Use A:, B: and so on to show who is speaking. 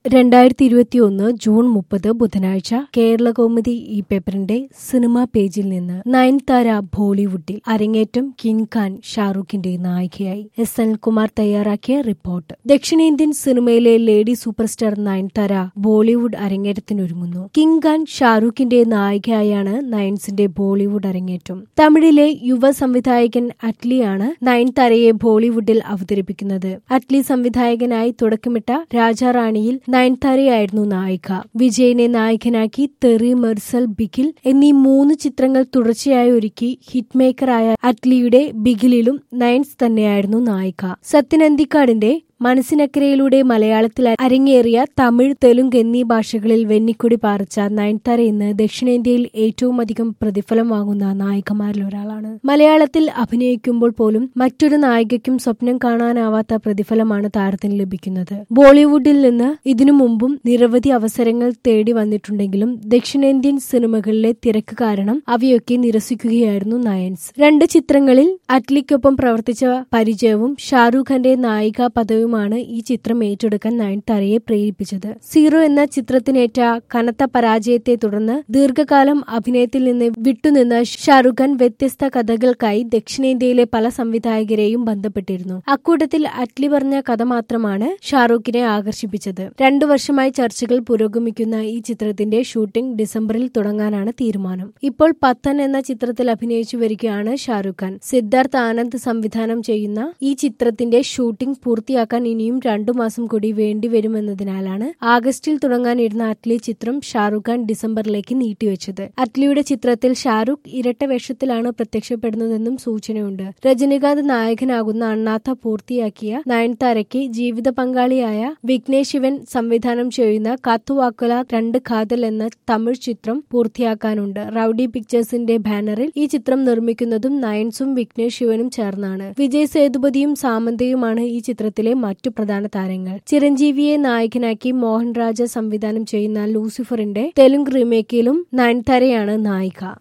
A: രണ്ടായിരത്തി ഇരുപത്തിയൊന്ന് ജൂൺ മുപ്പത് ബുധനാഴ്ച കേരളകൗമുദി ഈ പേപ്പറിന്റെ സിനിമാ പേജിൽ നിന്ന് നയൻതാര ബോളിവുഡിൽ അരങ്ങേറ്റം കിങ് ഖാൻ ഷാറൂഖിന്റെ നായികയായി എസ് അനിൽകുമാർ തയ്യാറാക്കിയ റിപ്പോർട്ട് ദക്ഷിണേന്ത്യൻ സിനിമയിലെ lady super star Nayanthara Bollywood അരങ്ങേറ്റത്തിനൊരുങ്ങുന്നു കിങ് ഖാൻ ഷാറൂഖിന്റെ നായികയായാണ് നയൻസിന്റെ ബോളിവുഡ് അരങ്ങേറ്റം തമിഴിലെ യുവ സംവിധായകൻ അറ്റ്ലിയാണ് നയൻതാരയെ ബോളിവുഡിൽ അവതരിപ്പിക്കുന്നത് അറ്റ്ലി സംവിധായകനായി തുടക്കമിട്ട രാജാറാണിയിൽ നയൻതാരയായിരുന്നു നായിക വിജയനെ നായകനാക്കി തെറി മെർസൽ ബിഗിൽ എന്നീ മൂന്ന് ചിത്രങ്ങൾ തുടർച്ചയായി ഒരുക്കി ഹിറ്റ് മേക്കറായ അറ്റ്ലിയുടെ ബിഗിലിലും നയൻസ് തന്നെയായിരുന്നു നായിക സത്യൻ അന്തിക്കാടിന്റെ മനസ്സിനക്കരയിലൂടെ മലയാളത്തിൽ അരങ്ങേറിയ തമിഴ് തെലുങ്ക് എന്നീ ഭാഷകളിൽ വെന്നിക്കൊടി പാറിച്ച നയൻതാര ഇന്ന് ദക്ഷിണേന്ത്യയിൽ ഏറ്റവും അധികം പ്രതിഫലം വാങ്ങുന്ന നായികമാരിൽ ഒരാളാണ് മലയാളത്തിൽ അഭിനയിക്കുമ്പോൾ പോലും മറ്റൊരു നായികയ്ക്കും സ്വപ്നം കാണാനാവാത്ത പ്രതിഫലമാണ് താരത്തിന് ലഭിക്കുന്നത് ബോളിവുഡിൽ നിന്ന് ഇതിനു മുമ്പും നിരവധി അവസരങ്ങൾ തേടി വന്നിട്ടുണ്ടെങ്കിലും ദക്ഷിണേന്ത്യൻ സിനിമകളിലെ തിരക്ക് കാരണം അവയൊക്കെ നിരസിക്കുകയായിരുന്നു നയൻസ് രണ്ട് ചിത്രങ്ങളിൽ അറ്റ്ലിക്കൊപ്പം പ്രവർത്തിച്ച പരിചയവും ഷാറൂഖ് ഖാന്റെ നായിക പദവിയുമാണ് ഈ ചിത്രം ഏറ്റെടുക്കാൻ നയൻതാരയെ പ്രേരിപ്പിച്ചത് സീറോ എന്ന ചിത്രത്തിനേറ്റ കനത്ത പരാജയത്തെ തുടർന്ന് ദീർഘകാലം അഭിനയത്തിൽ നിന്ന് വിട്ടുനിന്ന ഷാറൂഖ് ഖാൻ വ്യത്യസ്ത കഥകൾക്കായി ദക്ഷിണേന്ത്യയിലെ പല സംവിധായകരെയും ബന്ധപ്പെട്ടിരുന്നു അക്കൂട്ടത്തിൽ അറ്റ്ലി പറഞ്ഞ കഥ മാത്രമാണ് ഷാറൂഖിനെ ആകർഷിപ്പിച്ചത് രണ്ടു വർഷമായി ചർച്ചകൾ പുരോഗമിക്കുന്ന ഈ ചിത്രത്തിന്റെ ഷൂട്ടിംഗ് ഡിസംബറിൽ തുടങ്ങാനാണ് തീരുമാനം ഇപ്പോൾ പത്തൻ എന്ന ചിത്രത്തിൽ അഭിനയിച്ചു വരികയാണ് ഷാറൂഖ് ഖാൻ സിദ്ധാർത്ഥ് ആനന്ദ് സംവിധാനം ചെയ്യുന്ന ഈ ചിത്രത്തിന്റെ ഷൂട്ടിംഗ് പൂർത്തിയാക്കാൻ ഇനിയും രണ്ടു മാസം കൂടി വേണ്ടിവരുമെന്നതിനാലാണ് ആഗസ്റ്റിൽ തുടങ്ങാനിരുന്ന അറ്റ്ലി ചിത്രം ഷാറൂഖ് ഖാൻ ഡിസംബറിലേക്ക് നീട്ടിവെച്ചത് അറ്റ്ലിയുടെ ചിത്രത്തിൽ ഷാറൂഖ് ഇരട്ട വേഷത്തിലാണ് പ്രത്യക്ഷപ്പെടുന്നതെന്നും സൂചനയുണ്ട് രജനികാന്ത് നായകനാകുന്ന അണ്ണാത്ത പൂർത്തിയാക്കിയ നയൻതാരയ്ക്ക് ജീവിത പങ്കാളിയായ വിഘ്നേഷ് ശിവൻ സംവിധാനം ചെയ്യുന്ന കാത്തുവാക്കുല രണ്ട് ഖാതൽ എന്ന തമിഴ് ചിത്രം പൂർത്തിയാക്കാനുണ്ട് റൌഡി പിക്ചേഴ്സിന്റെ ബാനറിൽ ഈ ചിത്രം നിർമ്മിക്കുന്നതും നയൻസും വിഘ്നേഷ് ശിവനും ചേർന്നാണ് വിജയ് സേതുപതിയും സാമന്തയുമാണ് ഈ ചിത്രത്തിലെ മറ്റു പ്രധാന താരങ്ങൾ ചിരഞ്ജീവിയെ നായകനാക്കി മോഹൻരാജ സംവിധാനം ചെയ്യുന്ന ലൂസിഫറിന്റെ തെലുങ്ക് റീമേക്കിലും നയൻതാരയാണ് നായിക